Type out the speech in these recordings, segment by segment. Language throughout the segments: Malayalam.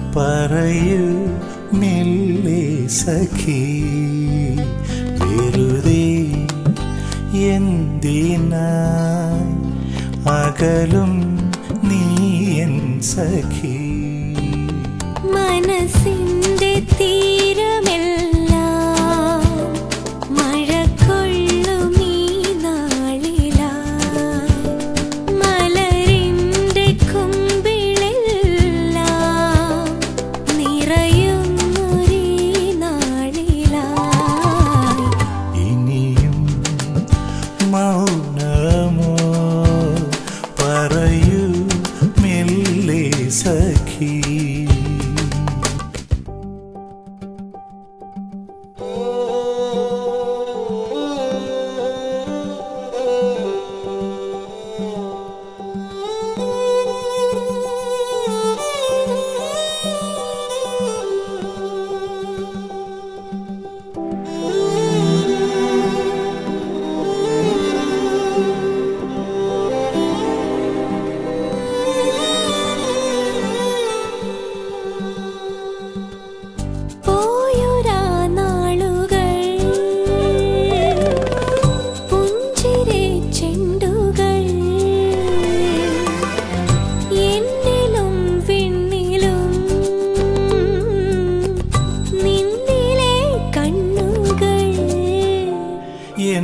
പറയൂ മെല്ലെ സഖി വെറുതെ എന്തിനായി അകലും നീ എൻ സഖി മനസ്സിന്റെ തീരമെല്ലാം മഴക്കൊള്ളുമീ നാളിലായി മലരിന്റെ കുമ്പിളെല്ലാം നിറയുന്നൊരീ നാളിലായി ഇനിയും മൗനമോ പറയൂ മെല്ലെ സഖി പോയൊരാ നാളുകൾ പുഞ്ചിരി ചെണ്ടുകൾ എന്നിലും വിണ്ണിലും നിന്നിലെ കണ്ണുകൾ എൻ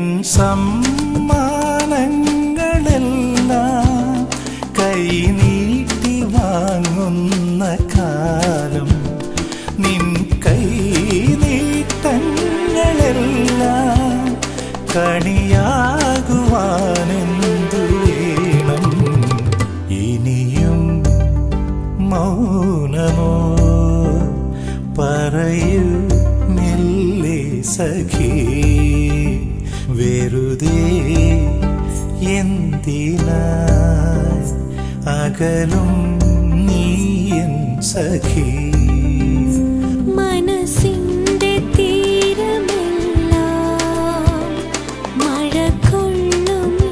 സമ്മാനങ്ങളെല്ലാം കൈനീട്ടി വാങ്ങുന്ന കാലം നിൻ കൈനീട്ടങ്ങളെല്ലാം കണിയാകുവാനെന്തു വേണം ഇനിയും മൗനമോ പറയൂ മെല്ലെ സഖി വെറുതെ എന്തിനായി അകലും നീ എൻ സഖി മനസ്സിന്റെ തീരമെല്ലാം മഴക്കൊള്ളുമീ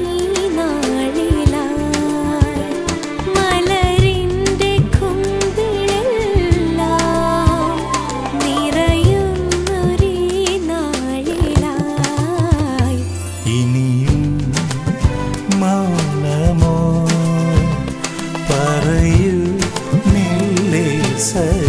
നാളിലായി മലരിന്റെ കുമ്പിളെല്ലാം നിറയുന്നൊരീ നാളിലായി ഇനിയും മൗനമോ പറയൂ മെല്ലെ സഖി